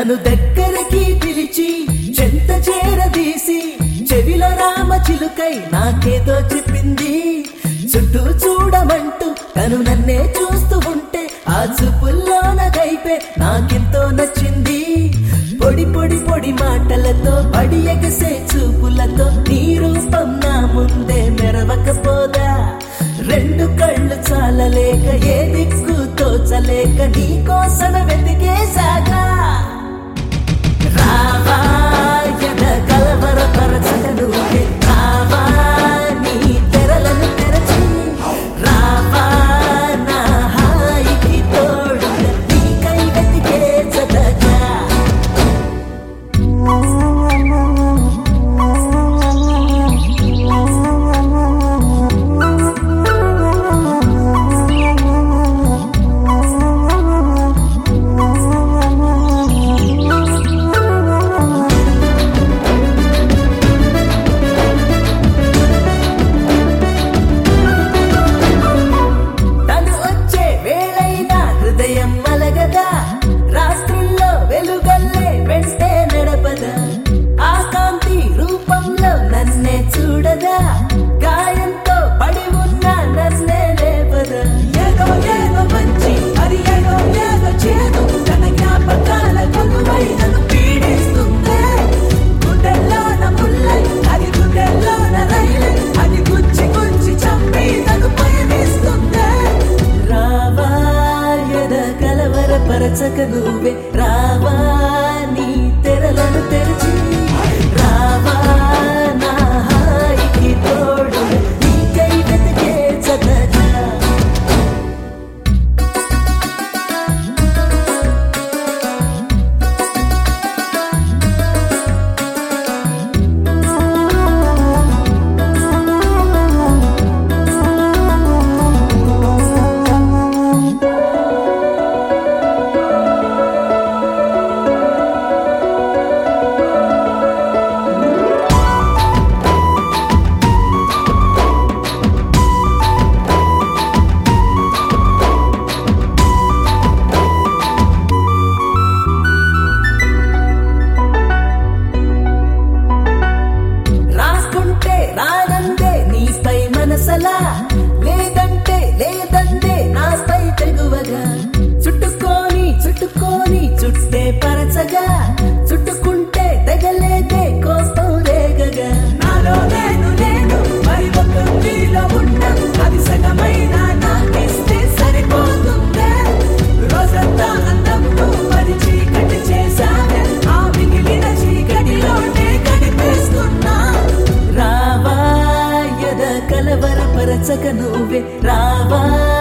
నన్ను దగ్గరికి పిలిచి చెంత చేరదీసి చెవిలో రామ చిలుకై నాకేదో చెప్పింది చుట్టూ చూడమంటూ తను నన్నే చూస్తూ ఉంటే ఆ చూపుల్లోన కైపే నాకెంతో నచ్చింది పొడి పొడి పొడి మాటలతో పడి ఎగసే చూపులతో నీ రూపం నా ముందే మెరవకపోదా రెండు కళ్ళు చాలలేక ఏ దిక్కు తోచలేక నీ కోసం వెతికేసాగా రావా ఎద కలవరపరచక నువ్వే రావా నీ తెరలను తెరచి రావా నా హాయికి తోడుగా నీకై వెతికే చదగా తను వచ్చే వేళైనా హృదయం మలగదా రాత్రుల్లో వెలుగల్లే వెంటే నడపదా ఆ కాంతి రూపంలో నన్నే చూడదా గాయంతో పడి ఉన్న నన్నే లేపదా ఏదో ఏదో మంచి మరి ఏదో ఏదో చేదు తన జ్ఞాపకాల కొలువై నన్ను పీడిస్తుందే గుండెల్లోన ముల్లై అది గుండెల్లోన రైలై అది గుచ్చి గుచ్చి చంపి నన్ను పయనిస్తుందే రావా ఎద కలవరపరచక నువ్వే రావా నీ తెరలను తెరచి రావా నా హాయికి తోడు నీకై వెతికే చదగా రాసుకుంటే రాదందే నీపై మనసలా లేదంటే లేదందే నాపై తెగువగా చుట్టుకొని చుట్టుకొని చుట్టే పరచగా చుట్టుకుంటే తెగలేదే కోపం రేగగా నాలో నేను నేను మరి ఒక నీలో ఉన్న అది సగమైన నాకిస్తే సరిపోతుందే రోజంతా అందంతో మరి చీకటి చేశానే ఆ మిగిలిన చీకటిలోనే కనిపిస్తున్నా రావా ఎద కలవరపరచక నువ్వే రావా